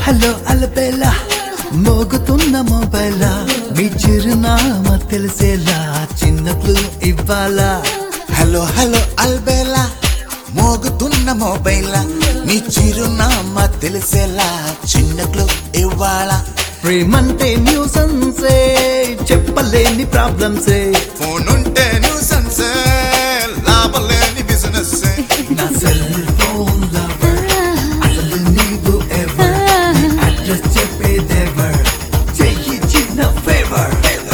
Hello అలబేలా మోగుతున్న మొబైలా మీ చిరునామా తెలిసేలా చిన్నట్లు ఇవ్వాలా హలో హలో అల్బేలా మోగుతున్న మొబైల్ నీ చిరునామా తెలిసేలా చిన్నట్లు ఇవ్వాల ప్రేమంటే న్యూసన్సే చెప్పలేని ప్రాబ్లమ్సే ఫోన్ ఉంటే న్యూసెన్స్ లాభలేని బిజినెస్ నా సెల్ ఫోన్ లవర్ అసలు నీవు ఎవర్ అడ్రస్ చెప్పేదెవర్ చెయ్యి చిన్న ఫేవర్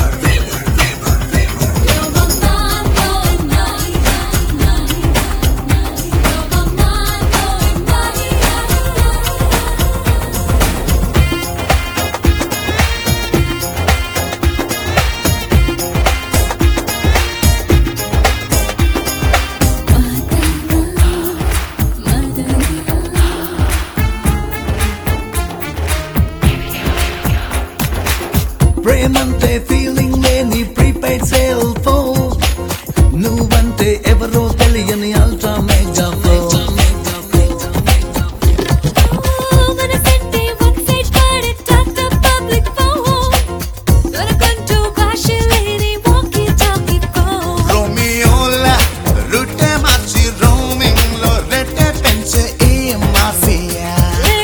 ప్రేమంటే ఫీలింగ్ లేని ప్రీపెయిడ్ సెల్ ఫోన్ నువ్వంటే ఎవరో తెలియని అల్ట్రా మెగా ఫోన్ రోమియోలా రుటే మార్చి రోమింగ్ లో రెట్టే పెంచే ఈ మాఫియా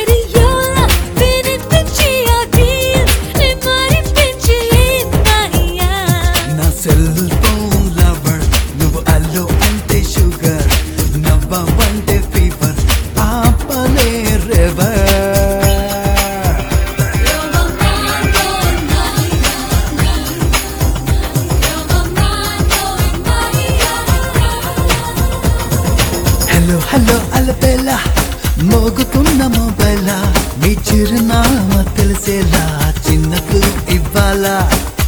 నా సెల్ ఫోన్ లవర్ నువ్వు అల్లు అంటే షుగర్ నవ్వంటే ఫీవర్ ఆపలే రెవర్ హలో హలో అలబేలా మోగుతున్న మొబైలా మీ చిరునామా తెలిసేలా చిన్నకు ఇవ్వాలా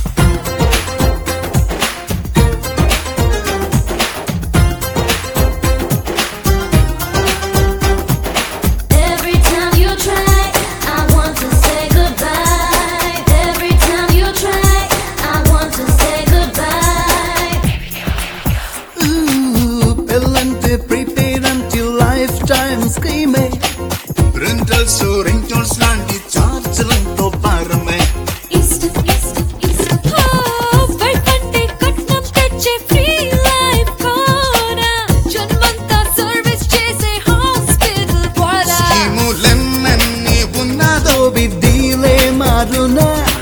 Every time you try, I want to say goodbye. Every time you try, I want to say goodbye. ఊ, పెళ్ళంటే ప్రిపేర్ అంటే లైఫ్ టైం స్కీమే రెంటల్స్ రెంటల్స్ లాంటి చార్జీలతో భారమే East, east, east. Oh, బయటంటే కట్నం తెచ్చే free life కూడా. జన్మంతా service చేసే hospital కూడా. స్కీములెన్నెన్ని ఉన్నదో తో బిడ్డీలే మారునా